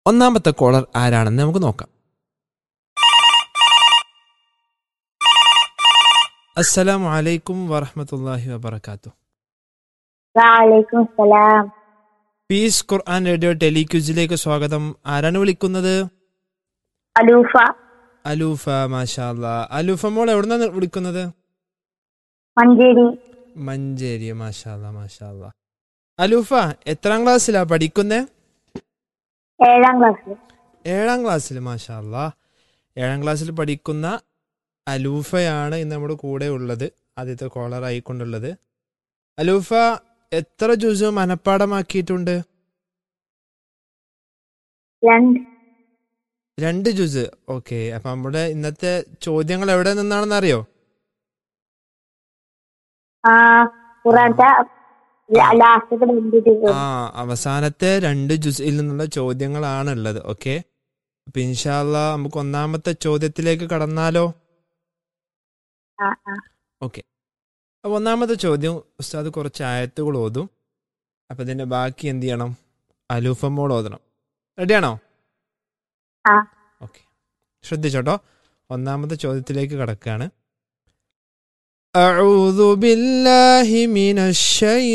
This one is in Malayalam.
ഒന്നാമത്തെ കോളർ ആരാണെന്ന് നമുക്ക് നോക്കാം അസ്സലാമു അലൈക്കും വറഹമത്തല്ലാഹി വബർക്കാത്തു വാലൈക്കും സലാം പീസ് ഖുർആൻ റേഡിയോ ടെലിക്യൂസിലേക്ക് സ്വാഗതം ആരാണ് വിളിക്കുന്നത് അലൂഫ അലൂഫ മാഷാ അല്ലാ അലൂഫ മോൾ എവിടുന്നാണ് വിളിക്കുന്നത് മഞ്ചേരി മഞ്ചേരി മാഷാ അല്ലാ മാഷാ അല്ലാ അലൂഫ എത്രാം ക്ലാസ്സിലാ പഠിക്കുന്നേ ഏഴാം ക്ലാസ് ഏഴാം ക്ലാസ്സിൽ മാഷാ അല്ലാ ഏഴാം ക്ലാസ്സിൽ പഠിക്കുന്ന അലൂഫയാണ് ഇന്ന് നമ്മുടെ കൂടെ ഉള്ളത് ആദ്യത്തെ കോളർ ആയിക്കൊണ്ടുള്ളത് അലൂഫ എത്ര ജ്യൂസ് മനഃപ്പാടമാക്കിയിട്ടുണ്ട് രണ്ട് രണ്ട് ജ്യൂസ് ഓക്കെ അപ്പൊ നമ്മുടെ ഇന്നത്തെ ചോദ്യങ്ങൾ എവിടെ നിന്നാണെന്ന് അറിയോ ആ ഖുറാന്റെ ലാസ്റ്റത്തെ രണ്ട് ദിവസം ആ അവസാനത്തെ രണ്ട് ജ്യൂസിൽ നിന്നുള്ള ചോദ്യങ്ങളാണ് ഉള്ളത് ഓക്കെ അപ്പൊ ഇൻഷാല്ല നമുക്ക് ഒന്നാമത്തെ ചോദ്യത്തിലേക്ക് കടന്നാലോ ആ ആ ഓക്കെ അപ്പൊ ഒന്നാമത്തെ ചോദ്യം ഉസ്താദ് കുറച്ച് ആയത്തുകൾ ഓതും അപ്പൊ ഇതിന്റെ ബാക്കി എന്ത് ചെയ്യണം അലൂഫമ്മോൾ ഓതണം റെഡിയാണോ ആ. ഓക്കെ ശ്രദ്ധിച്ചോട്ടോ ഒന്നാമത്തെ ചോദ്യത്തിലേക്ക് കടക്കുകയാണ് أعوذ بالله من الشيطان